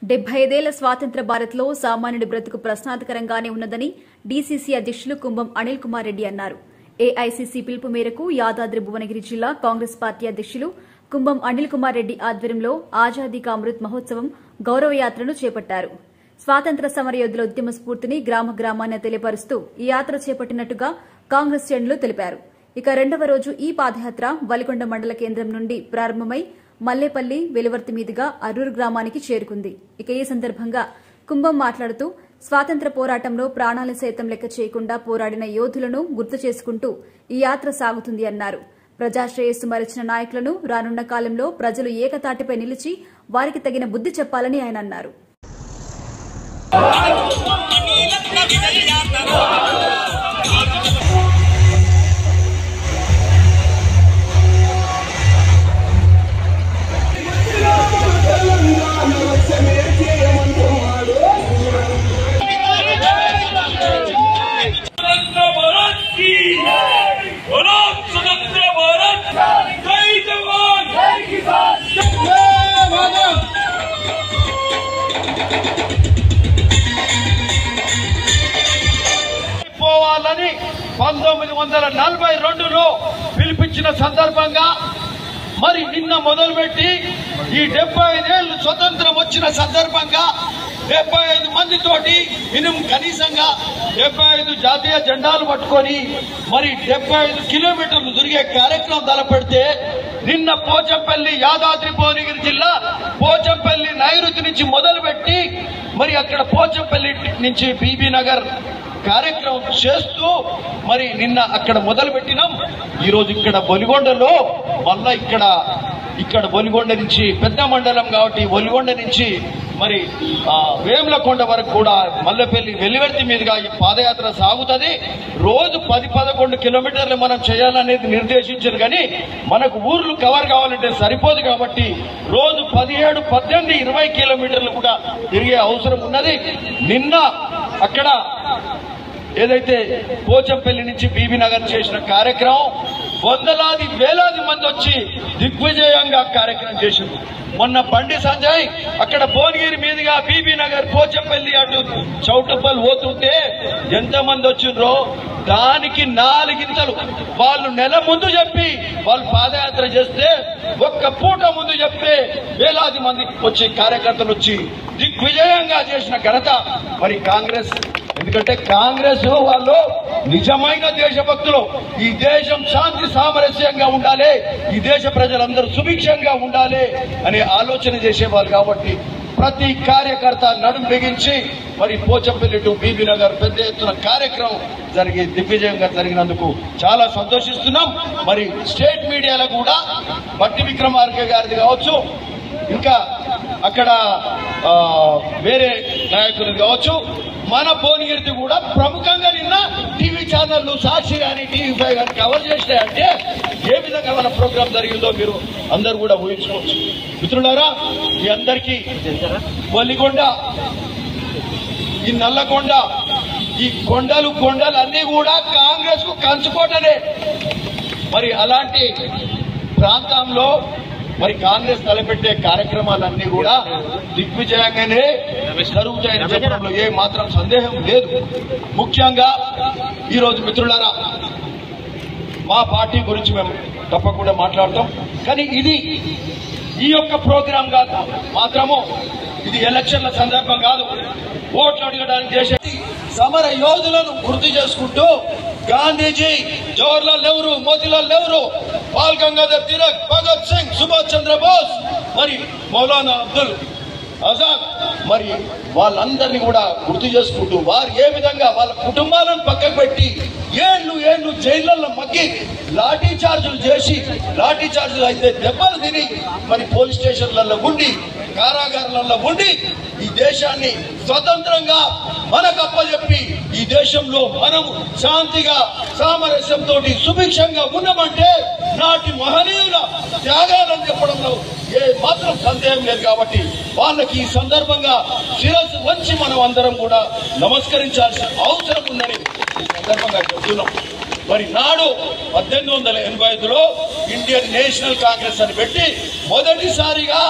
డెబ్బై ఐదేళ్ల స్వాతంత్ర భారత్లో సామాన్యుడి బ్రతుకు ప్రశ్నార్థకరంగానే ఉన్నదని డీసీసీ అధ్యక్షులు కుంభం అనిల్ కుమార్ రెడ్డి అన్నారు ఏఐసీసీ పిలుపు మేరకు యాదాద్రి భువనగిరి జిల్లా కాంగ్రెస్ పార్టీ అధ్యక్షులు కుంభం అనిల్ కుమార్ రెడ్డి ఆధ్వర్యంలో ఆజాదీ కా అమృత్ మహోత్సవం గౌరవయాత్రను చేపట్టారు స్వాతంత్ర సమరయోధుల ఉద్యమ స్ఫూర్తిని గ్రామ గ్రామాన తెలియపరుస్తూ ఈ యాత్ర చేపట్టినట్టుగా కాంగ్రెస్ శ్రేణులు తెలిపారు ఇక రెండవ రోజు ఈ పాదయాత్ర వలికొండ మండల కేంద్రం నుండి ప్రారంభమై మల్లేపల్లి వెలువర్తి మీదుగా అర్రూరు గ్రామానికి చేరుకుంది ఇక ఈ సందర్భంగా కుంభం మాట్లాడుతూ స్వాతంత్ర పోరాటంలో ప్రాణాలు సైతం లెక్క చేయకుండా పోరాడిన యోధులను గుర్తు చేసుకుంటూ ఈ యాత్ర సాగుతుంది అన్నారు ప్రజాశ్రేయస్సు మరచిన నాయకులను రానున్న కాలంలో ప్రజలు ఏకతాటిపై నిలిచి వారికి తగిన బుద్ది చెప్పాలని ఆయన అన్నారు स्वतंत्र भारत की बोलो स्वतंत्र भारत जय जवान जय किसान जय भारत పోవాలని పంతొమ్మిది వందల నలభై రెండులో పిలిపించిన సందర్భంగా మరి నిన్న మొదలుపెట్టి ఈ డెబ్బై ఐదేళ్లు స్వతంత్రం వచ్చిన సందర్భంగా డెబ్బై ఐదు మందితోటి మినిమం కనీసంగా డెబ్బై ఐదు జాతీయ జెండాలు పట్టుకొని మరి డెబ్బై ఐదు కిలోమీటర్లు తిరిగే కార్యక్రమం తలపెడితే నిన్న పోచంపల్లి యాదాద్రి భువనగిరి జిల్లా పోచంపల్లి నైరుతి నుంచి మొదలుపెట్టి మరి అక్కడ పోచంపల్లి నుంచి బీబీ నగర్ కార్యక్రమం చేస్తూ మరి నిన్న అక్కడ మొదలు పెట్టినాం ఈ రోజు ఇక్కడ బొలిగొండలో మళ్ళా ఇక్కడ ఇక్కడ బొలిగొండ నుంచి పెద్ద మండలం కాబట్టి ఒలిగొండ నుంచి మరి ఆ, వేములకొండ వరకు కూడా మల్లెపల్లి వెల్లివర్తి మీదుగా ఈ పాదయాత్ర సాగుతుంది రోజు పది పదకొండు కిలోమీటర్లు మనం చేయాలనేది నిర్దేశించారు కానీ మనకు ఊర్లు కవర్ కావాలంటే సరిపోదు కాబట్టి రోజు పదిహేడు పద్దెనిమిది ఇరవై కిలోమీటర్లు కూడా తిరిగే అవసరం ఉన్నది నిన్న అక్కడ ఏదైతే పోచంపల్లి నుంచి బీబీ నగర్ చేసిన కార్యక్రమం వందలాది వేలాది మంది వచ్చి దిగ్విజయంగా కార్యక్రమం చేసింది మొన్న బండి సంజయ్ అక్కడ భువనగిరి మీదుగా బీబీ నగర్ పోచంపల్లి అటు చౌటప్పల్ పోతుంటే ఎంతమంది వచ్చిండ్రో దానికి నాలుగింతలు వాళ్ళు నెల ముందు చెప్పి వాళ్ళు పాదయాత్ర చేస్తే ఒక్క పూట ముందు చెప్తే వేలాది మంది వచ్చి కార్యకర్తలు వచ్చి దిగ్విజయంగా చేసిన ఘనత మరి కాంగ్రెస్ ఎందుకంటే కాంగ్రెస్ వాళ్ళు నిజమైన దేశభక్తులు ఈ దేశం శాంతి సామరస్యంగా ఉండాలి ఈ దేశ ప్రజలందరూ సుభిక్షంగా ఉండాలి అనే ఆలోచన చేసేవాళ్ళు కాబట్టి ప్రతి కార్యకర్త నడుం బిగించి మరి పోచంపల్లి టు బీబీ నగర్ పెద్ద ఎత్తున కార్యక్రమం జరిగి దిగ్విజయంగా జరిగినందుకు చాలా సంతోషిస్తున్నాం మరి స్టేట్ మీడియాలో కూడా బట్టి విక్రమార్క గారిది కావచ్చు ఇంకా అక్కడ ఆ, వేరే నాయకులు కావచ్చు మన భువనగిరిది కూడా ప్రముఖంగా నిన్న టీవీ ఛానళ్లు సాక్షి కానీ టీవీ ఫైవ్ కానీ కవర్ చేసినాయంటే ఏ విధంగా మన ప్రోగ్రాం జరిగిందో మీరు అందరు కూడా ఊహించుకోవచ్చు మిత్రులారా మీ అందరికీ వల్లిగొండ ఈ నల్లకొండ ఈ కొండలు కొండలు అన్ని కూడా కాంగ్రెస్ కు కంచుకోటనే మరి అలాంటి ప్రాంతంలో మరి కాంగ్రెస్ తలపెట్టే కార్యక్రమాలన్నీ కూడా దిగ్విజయంగానే జరుగుతాయని చెప్పడంలో ఏ మాత్రం సందేహం లేదు ముఖ్యంగా ఈరోజు మిత్రులారా మా పార్టీ గురించి మేము తప్పకుండా మాట్లాడతాం కానీ ఇది ఈ యొక్క ప్రోగ్రాం కాదు మాత్రము ఇది ఎలక్షన్ల సందర్భం కాదు ఓట్లు అడగడానికి చేసే సమర యోధులను గుర్తు చేసుకుంటూ గాంధీజీ జవహర్లాల్ నెహ్రూ మోతీలాల్ నెహ్రూ బాల్ గంగాధర్ తిలక్ భగత్ సింగ్ సుభాష్ చంద్రబోస్ మరి మౌలానా అబ్దుల్ ఆజాద్ మరి వాళ్ళందరినీ కూడా గుర్తు చేసుకుంటూ వారు ఏ విధంగా వాళ్ళ కుటుంబాలను పక్కకు పెట్టి ఏళ్ళు ఏళ్ళు జైళ్ళల్లో మగ్గి లాఠీ చార్జులు చేసి లాఠీ చార్జులు అయితే దెబ్బలు తిని మరి పోలీస్ స్టేషన్లలో ఉండి కారాగారాలలో ఉండి ఈ దేశాన్ని స్వతంత్రంగా మనకు అప్పచెప్పి ఈ దేశంలో మనం శాంతిగా సామరస్యంతో సుభిక్షంగా ఉన్నామంటే నాటి మహనీయుల త్యాగాలను చెప్పడంలో ఏ మాత్రం సందేహం లేదు కాబట్టి వాళ్ళకి ఈ సందర్భంగా శిరస్సు వంచి మనం అందరం కూడా నమస్కరించాల్సిన అవసరం ఉందని ఈ సందర్భంగా చెప్తున్నాం మరి నాడు పద్దెనిమిది వందల ఎనభై ఐదులో ఇండియన్ నేషనల్ కాంగ్రెస్ అని పెట్టి మొదటిసారిగా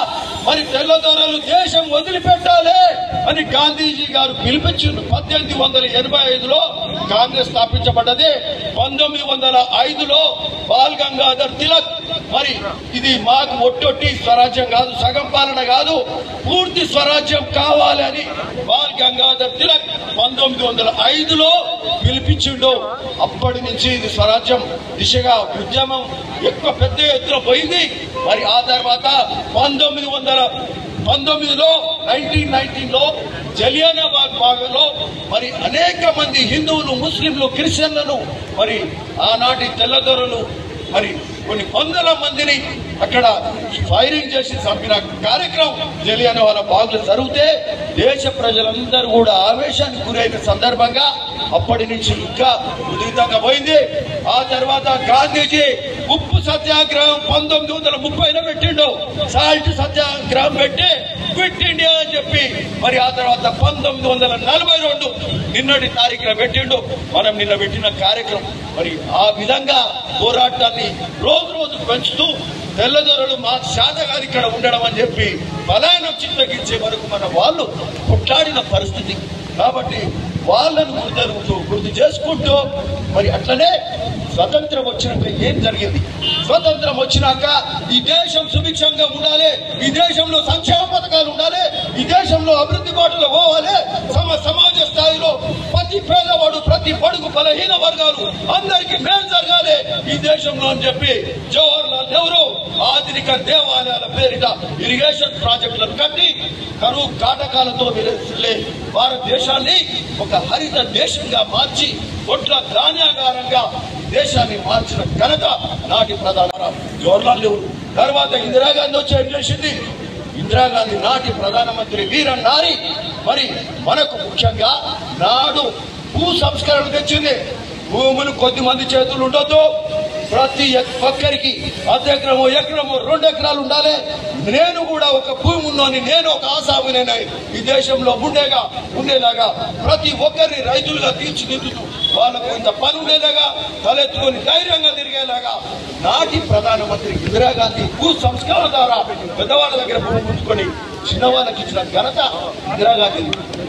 మరి తెల్లదొరలు దేశం వదిలిపెట్టాలి అని గాంధీజీ గారు పిలిపించిండు పద్దెనిమిది వందల ఎనభై ఐదులో కాంగ్రెస్ స్థాపించబడ్డది పంతొమ్మిది వందల ఐదులో బాల్ గంగాధర్ తిలక్ మరి ఇది మాకు ఒట్టొట్టి స్వరాజ్యం కాదు సగం పాలన కాదు పూర్తి స్వరాజ్యం కావాలి అని బాల్ గంగాధర్ తిలక్ పంతొమ్మిది వందల ఐదులో పిలిపించిండు అప్పటి నుంచి ఇది స్వరాజ్యం దిశగా ఉద్యమం ఎక్కువ పెద్ద ఎత్తున పోయింది మరి ఆ తర్వాత పంతొమ్మిది వందల పంతొమ్మిదిలో నైన్టీన్ నైన్టీన్ లో జలియానాబాద్ బాగలో మరి అనేక మంది హిందువులు ముస్లింలు క్రిస్టియన్లను మరి ఆనాటి తెల్లదొరలు మరి కొన్ని వందల మందిని అక్కడ ఫైరింగ్ చేసి చంపిన కార్యక్రమం జలియాన వాళ్ళ బాగులు జరిగితే దేశ ప్రజలందరూ కూడా ఆవేశానికి గురైన సందర్భంగా అప్పటి నుంచి ఇంకా ఉధృతంగా పోయింది ఆ తర్వాత గాంధీజీ ఉప్పు సత్యాగ్రహం పంతొమ్మిది వందల ముప్పైలో పెట్టిండు సాల్ట్ సత్యాగ్రహం పెట్టి క్విట్ ఇండియా అని చెప్పి మరి ఆ తర్వాత పంతొమ్మిది వందల నలభై రెండు నిన్నటి తారీఖున పెట్టిండు మనం నిన్న పెట్టిన కార్యక్రమం మరి ఆ విధంగా పోరాటాన్ని రోజు రోజు పెంచుతూ తెల్లదొరలు మా శాతగాది ఇక్కడ ఉండడం అని చెప్పి పలాయనం చిత్తగించే వరకు మన వాళ్ళు కొట్లాడిన పరిస్థితి కాబట్టి వాళ్ళను గుర్తు గుర్తు చేసుకుంటూ మరి అట్లనే స్వతంత్రం వచ్చినాక ఏం జరిగింది స్వతంత్రం వచ్చినాక ఈ దేశం సుభిక్షంగా ఉండాలి ఈ దేశంలో సంక్షేమ పథకాలు ఉండాలి ఈ దేశంలో అభివృద్ధి బాటలో పోవాలి సమ సమాజ స్థాయిలో ప్రతి పేదవాడు ప్రతి బడుగు బలహీన వర్గాలు అందరికీ మేలు జరగాలి ఈ దేశంలో అని చెప్పి జవహర్ లాల్ నెహ్రూ ఆధునిక దేవాలయాల పేరిట ఇరిగేషన్ ప్రాజెక్టులను కట్టి కరువు కాటకాలతో విలసిల్లే భారతదేశాన్ని ఒక హరిత దేశంగా మార్చి కొట్ల ధాన్యాగారంగా దేశాన్ని మార్చిన ఘనత నాటి ప్రధాన జవహర్లాల్ నెహ్రూ తర్వాత ఇందిరాగాంధీ వచ్చి ఏం చేసింది ఇందిరాగాంధీ నాటి ప్రధానమంత్రి వీర నారి మరి మనకు ముఖ్యంగా నాడు భూ సంస్కరణ తెచ్చింది భూములు కొద్ది మంది చేతులు ఉండొద్దు ప్రతి ఒక్కరికి అర్ధ ఎకరము ఎకరము రెండు ఎకరాలు ఉండాలి నేను కూడా ఒక భూమి ఉన్నోని నేను ఒక ఆశావినైనా ఈ దేశంలో ఉండేగా ఉండేలాగా ప్రతి ఒక్కరిని రైతులుగా తీర్చిదిద్దుతూ వాళ్ళకు ఇంత పని ఉండేలాగా తలెత్తుకొని ధైర్యంగా తిరిగేలాగా నాటి ప్రధానమంత్రి ఇందిరాగాంధీ భూ సంస్కరణ ద్వారా పెద్దవాళ్ళ దగ్గర భూమి ఉంచుకొని చిన్నవాళ్ళకి ఇచ్చిన ఘనత ఇందిరాగాంధీ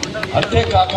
అంతేకాక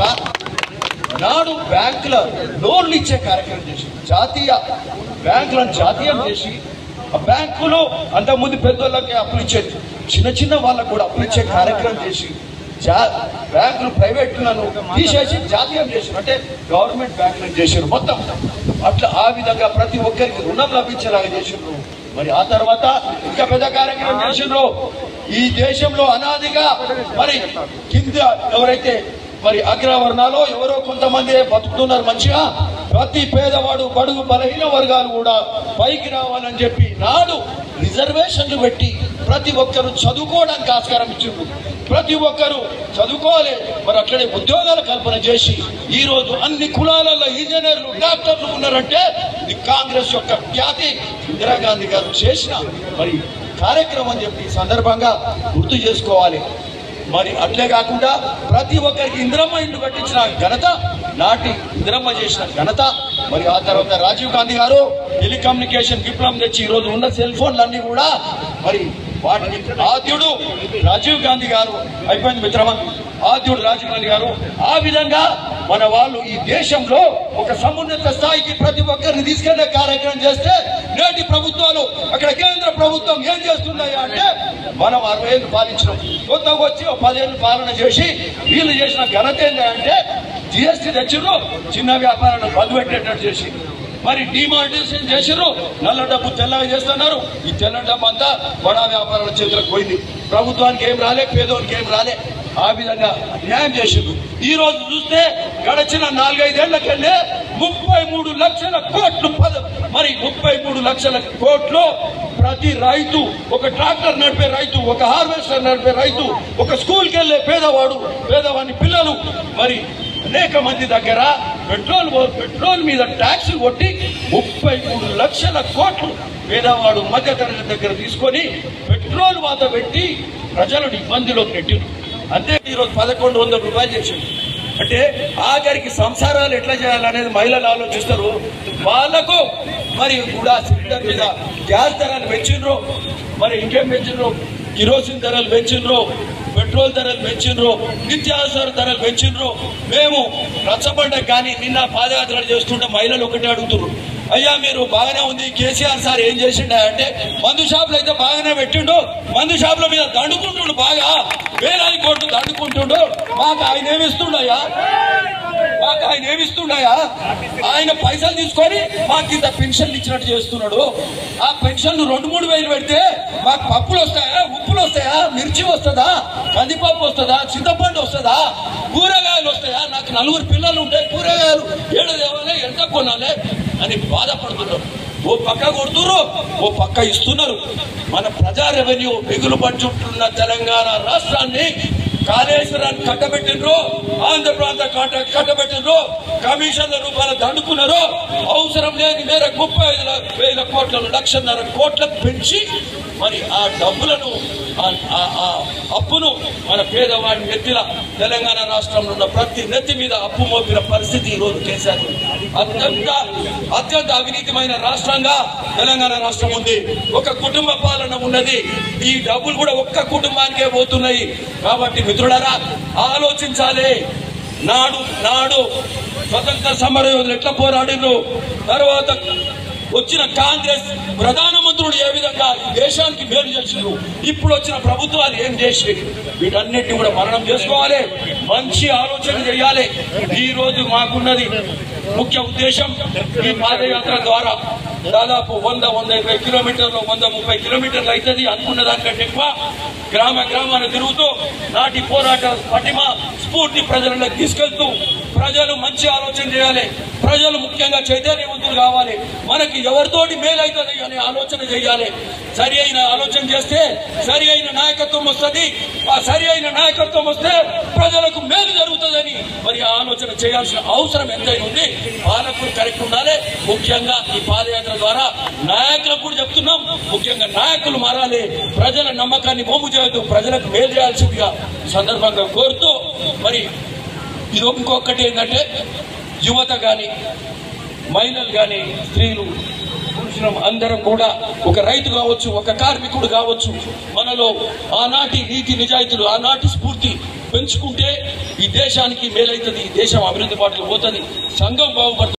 నాడు బ్యాంకుల లోన్లు ఇచ్చే కార్యక్రమం చేసి జాతీయ బ్యాంకులను జాతీయం చేసి ఆ బ్యాంకులు అంతకుముందు పెద్దోళ్ళకి అప్పులు ఇచ్చేది చిన్న చిన్న వాళ్ళకు కూడా అప్పులు ఇచ్చే కార్యక్రమం చేసి జా బ్యాంకులు ప్రైవేట్లను తీసేసి జాతీయం చేశారు అంటే గవర్నమెంట్ బ్యాంకులను చేశారు మొత్తం అట్లా ఆ విధంగా ప్రతి ఒక్కరికి రుణం లభించేలాగా చేసిండ్రు మరి ఆ తర్వాత ఇంకా పెద్ద కార్యక్రమం చేసిండ్రు ఈ దేశంలో అనాదిగా మరి కింద ఎవరైతే మరి అగ్రవర్ణాలు ఎవరో కొంతమంది బతుకుతున్నారు మంచిగా ప్రతి పేదవాడు బడుగు బలహీన వర్గాలు కూడా పైకి రావాలని చెప్పి నాడు రిజర్వేషన్లు పెట్టి ప్రతి ఒక్కరు చదువుకోవడానికి ఆస్కారం ఇచ్చిండ్రు ప్రతి ఒక్కరు చదువుకోవాలి మరి అట్లనే ఉద్యోగాల కల్పన చేసి ఈ రోజు అన్ని కులాలలో ఇంజనీర్లు డాక్టర్లు ఉన్నారంటే ఇది కాంగ్రెస్ యొక్క ఖ్యాతి ఇందిరాగాంధీ గారు చేసిన మరి కార్యక్రమం అని చెప్పి ఈ సందర్భంగా గుర్తు చేసుకోవాలి మరి అట్లే కాకుండా ప్రతి ఒక్కరికి ఇందిరమ్మ ఇల్లు కట్టించిన ఘనత నాటి ఇందిరమ్మ చేసిన ఘనత మరి ఆ తర్వాత రాజీవ్ గాంధీ గారు టెలికమ్యూనికేషన్ విప్లవం తెచ్చి ఈ రోజు ఉన్న సెల్ ఫోన్లన్నీ కూడా మరి వాటిని ఆద్యుడు రాజీవ్ గాంధీ గారు అయిపోయింది మిత్రమా ఆద్యుడు రాజీవ్ గాంధీ గారు ఆ విధంగా మన వాళ్ళు ఈ దేశంలో ఒక సమున్నత స్థాయికి ప్రతి ఒక్కరిని తీసుకెళ్లే కార్యక్రమం చేస్తే నేటి ప్రభుత్వాలు అక్కడ కేంద్ర ప్రభుత్వం ఏం చేస్తున్నాయా అంటే మనం అరవై ఏళ్ళు పాలించినాం కొత్తగా వచ్చి ఒక పదేళ్ళు పాలన చేసి వీళ్ళు చేసిన ఘనత ఏంటంటే జిఎస్టీ తెచ్చిర్రు చిన్న వ్యాపారాలను బంద్ పెట్టేటట్టు చేసి మరి డిమానిటైజేషన్ చేసిర్రు నల్ల డబ్బు తెల్లగా చేస్తున్నారు ఈ తెల్ల డబ్బు అంతా బడా వ్యాపారాల చేతులకు పోయింది ప్రభుత్వానికి ఏం రాలే పేదోనికి ఏం రాలే ఆ విధంగా న్యాయం చేసిండ్రు ఈ రోజు చూస్తే గడిచిన నాలుగైదేళ్లకెళ్ళే ముప్పై మూడు లక్షల కోట్లు పద మరి ముప్పై మూడు లక్షల కోట్లు ప్రతి రైతు ఒక ట్రాక్టర్ నడిపే రైతు ఒక హార్వెస్టర్ నడిపే రైతు ఒక స్కూల్కి వెళ్ళే పేదవాడు పేదవాని పిల్లలు మరి అనేక మంది దగ్గర పెట్రోల్ పెట్రోల్ మీద ట్యాక్స్ కొట్టి ముప్పై మూడు లక్షల కోట్లు పేదవాడు మధ్యతరగతి దగ్గర తీసుకొని పెట్రోల్ వాత పెట్టి ప్రజలను ఇబ్బందిలో పెట్టిరు అంతే ఈరోజు పదకొండు వందల రూపాయలు చేసింది అంటే ఆఖరికి సంసారాలు ఎట్లా చేయాలనేది మహిళలు ఆలోచిస్తారు వాళ్ళకు మరి కూడా సిలిండర్ మీద గ్యాస్ ధరలు పెంచిండ్రు మరి ఇంకేం పెంచిండ్రు కిరోసిన్ ధరలు పెంచిండ్రు పెట్రోల్ ధరలు పెంచిండ్రు నిత్యావసర ధరలు పెంచిండ్రు మేము రచ్చబండ కానీ నిన్న పాదయాత్ర చేస్తుంటే మహిళలు ఒకటే అడుగుతున్నారు అయ్యా మీరు బాగానే ఉంది కేసీఆర్ సార్ ఏం చేసిండ అంటే మందు షాపులు అయితే బాగానే పెట్టిండు మందు షాపుల మీద దండుకుంటుండు బాగా వేలాది కోట్లు దండుకుంటుండు మాకు ఆయన ఏమిస్తుండయా మాకు ఆయన ఏమిస్తుండయా ఆయన పైసలు తీసుకొని మాకు ఇంత పెన్షన్లు ఇచ్చినట్టు చేస్తున్నాడు ఆ పెన్షన్లు రెండు మూడు వేలు పెడితే మాకు పప్పులు వస్తాయా ఉప్పులు వస్తాయా మిర్చి వస్తుందా కందిపప్పు వస్తుందా చింతపండు వస్తుందా కూరగాయలు వస్తాయా నాకు నలుగురు పిల్లలు ఉంటే కూరగాయలు ఏడు తేవాలి ఎంత కొనాలి అని బాధపడుతున్నారు ఓ పక్క కొడుతున్నారు ఓ పక్క ఇస్తున్నారు మన ప్రజా రెవెన్యూ మిగులు పడుచుంటున్న తెలంగాణ రాష్ట్రాన్ని కాళేశ్వరాన్ని కట్టబెట్టిండ్రు ఆంధ్ర ప్రాంత కట్ట కట్టబెట్టిండ్రు కమిషన్ల రూపాయలు దండుకున్నారు అవసరం లేని మేరకు ముప్పై ఐదు ల- వేల కోట్లను లక్షన్నర కోట్లకు పెంచి మరి ఆ డబ్బులను ఆ- ఆ- ఆ అప్పును మన పేదవాడి నెత్తిల తెలంగాణ రాష్ట్రంలో ఉన్న ప్రతి నెత్తి మీద అప్పు మోపిన పరిస్థితి ఈ రోజు కేసీఆర్ ఉంది. అత్యంత అత్యంత అవినీతిమైన రాష్ట్రంగా తెలంగాణ రాష్ట్రం ఉంది ఒక కుటుంబ పాలన ఉన్నది ఈ డబ్బులు కూడా ఒక్క కుటుంబానికే పోతున్నాయి కాబట్టి మిత్రులారా ఆలోచించాలి నాడు నాడు స్వతంత్ర సమర యోధులు ఎట్లా పోరాడిరు తర్వాత వచ్చిన కాంగ్రెస్ ప్రధానమంత్రులు ఏ విధంగా ఈ దేశానికి మేలు చేసిండ్రు ఇప్పుడు వచ్చిన ప్రభుత్వాలు ఏం చేసి వీటన్నిటిని కూడా మరణం చేసుకోవాలి మంచి ఆలోచన చేయాలి ఈ రోజు మాకున్నది ముఖ్య ఉద్దేశం ఈ పాదయాత్ర ద్వారా దాదాపు వంద వంద ఇరవై కిలోమీటర్లు వంద ముప్పై కిలోమీటర్లు అవుతుంది అనుకున్న దానికంటే ఎక్కువ గ్రామ గ్రామాన్ని తిరుగుతూ నాటి పోరాట పటిమ స్ఫూర్తి ప్రజలకు తీసుకెళ్తూ ప్రజలు మంచి ఆలోచన చేయాలి ప్రజలు ముఖ్యంగా చైతన్యవంతులు కావాలి మనకి ఎవరితోటి మేలవుతుంది అనే ఆలోచన చేయాలి సరి అయిన ఆలోచన చేస్తే సరి అయిన నాయకత్వం వస్తుంది ఆ సరి అయిన నాయకత్వం వస్తే ప్రజలకు మేలు జరుగుతుందని మరి ఆ ఆలోచన చేయాల్సిన అవసరం ఎంతైనా ఉంది పాలకులు కరెక్ట్ ఉండాలి ముఖ్యంగా ఈ పాదయాత్ర ద్వారా నాయకులకు కూడా చెప్తున్నాం ముఖ్యంగా నాయకులు మారాలి ప్రజల నమ్మకాన్ని మోము చేయొద్దు ప్రజలకు మేలు చేయాల్సిందిగా సందర్భంగా కోరుతూ మరి ఇది ఇంకొకటి ఏంటంటే యువత కానీ మహిళలు కానీ స్త్రీలు పురుషులం అందరం కూడా ఒక రైతు కావచ్చు ఒక కార్మికుడు కావచ్చు మనలో ఆనాటి నీతి నిజాయితీలు ఆనాటి స్ఫూర్తి పెంచుకుంటే ఈ దేశానికి మేలైతుంది ఈ దేశం అభివృద్ధి బాటలో పోతుంది సంఘం బాగుపడుతుంది